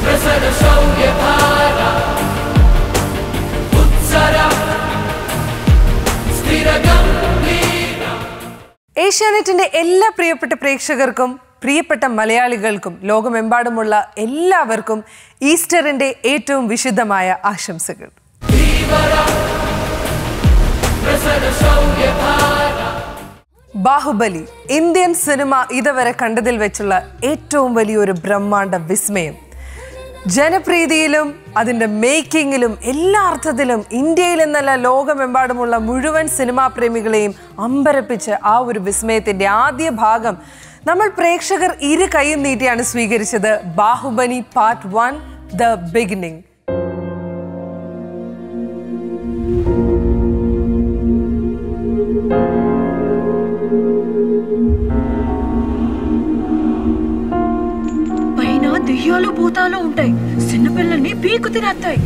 प्रसरशौर्यधारा उत्सरा स्थिरगम्भीरा ഏഷ്യാനെറ്റിന്റെ എല്ലാ പ്രിയപ്പെട്ട പ്രേക്ഷകർക്കും പ്രിയപ്പെട്ട മലയാളികൾക്കും ലോകമെമ്പാടുമുള്ള എല്ലാവർക്കും ഈസ്റ്ററിന്റെ ഏറ്റവും വിശുദ്ധമായ ആശംസകൾ ബാഹുബലി ഇന്ത്യൻ സിനിമ ഇതുവരെ കണ്ടതിൽ വെച്ചുള്ള ഏറ്റവും വലിയൊരു ബ്രഹ്മാണ്ഡ വിസ്മയം ജനപ്രീതിയിലും അതിൻ്റെ മേക്കിങ്ങിലും എല്ലാ അർത്ഥത്തിലും ഇന്ത്യയിൽ എന്നല്ല ലോകമെമ്പാടുമുള്ള മുഴുവൻ സിനിമാ പ്രേമികളെയും അമ്പരപ്പിച്ച ആ ഒരു വിസ്മയത്തിൻ്റെ ആദ്യ ഭാഗം നമ്മൾ പ്രേക്ഷകർ ഇരു കൈയും നീട്ടിയാണ് സ്വീകരിച്ചത് Baahubali part one the beginning పైన దెయ్యాలు భూతాలు ఉంటాయి చిన్నపిల్లల్ని పీకు తినేస్తాయి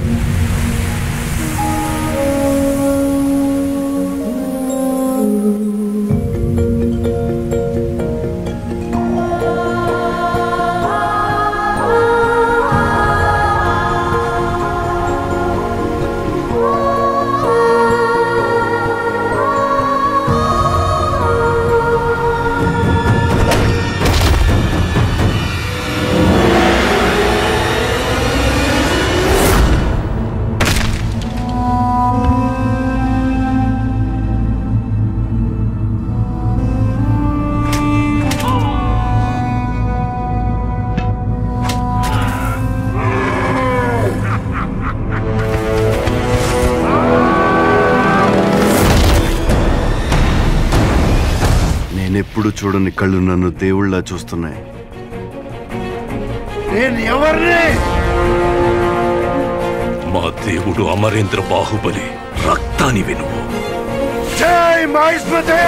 నేనెప్పుడు చూడని కళ్ళు నన్ను దేవుళ్ళ చూస్తున్నాయి నేను ఎవరిని మా దేవుడు అమరేంద్ర బాహుబలి రక్తాని వినువు జై మహేష్మతి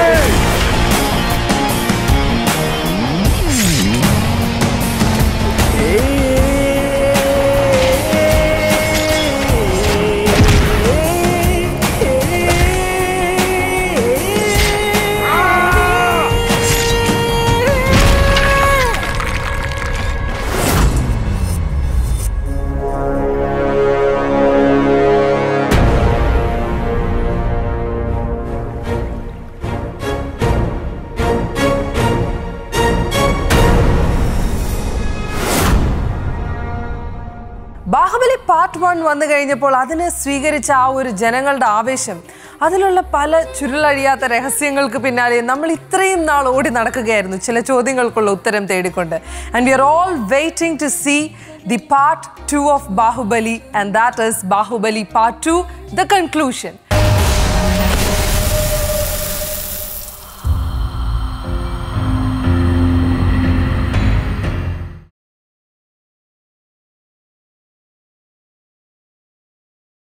ബാഹുബലി പാർട്ട് വൺ വന്നു കഴിഞ്ഞപ്പോൾ അതിനെ സ്വീകരിച്ച ആ ഒരു ജനങ്ങളുടെ ആവേശം അതിലുള്ള പല ചുരുളഴിയാത്ത രഹസ്യങ്ങൾക്ക് പിന്നാലെ നമ്മൾ ഇത്രയും നാൾ ഓടി നടക്കുകയായിരുന്നു ചില ചോദ്യങ്ങൾക്കുള്ള ഉത്തരം തേടിക്കൊണ്ട് and we are all waiting to see the part two of Baahubali and that is Baahubali part two the conclusion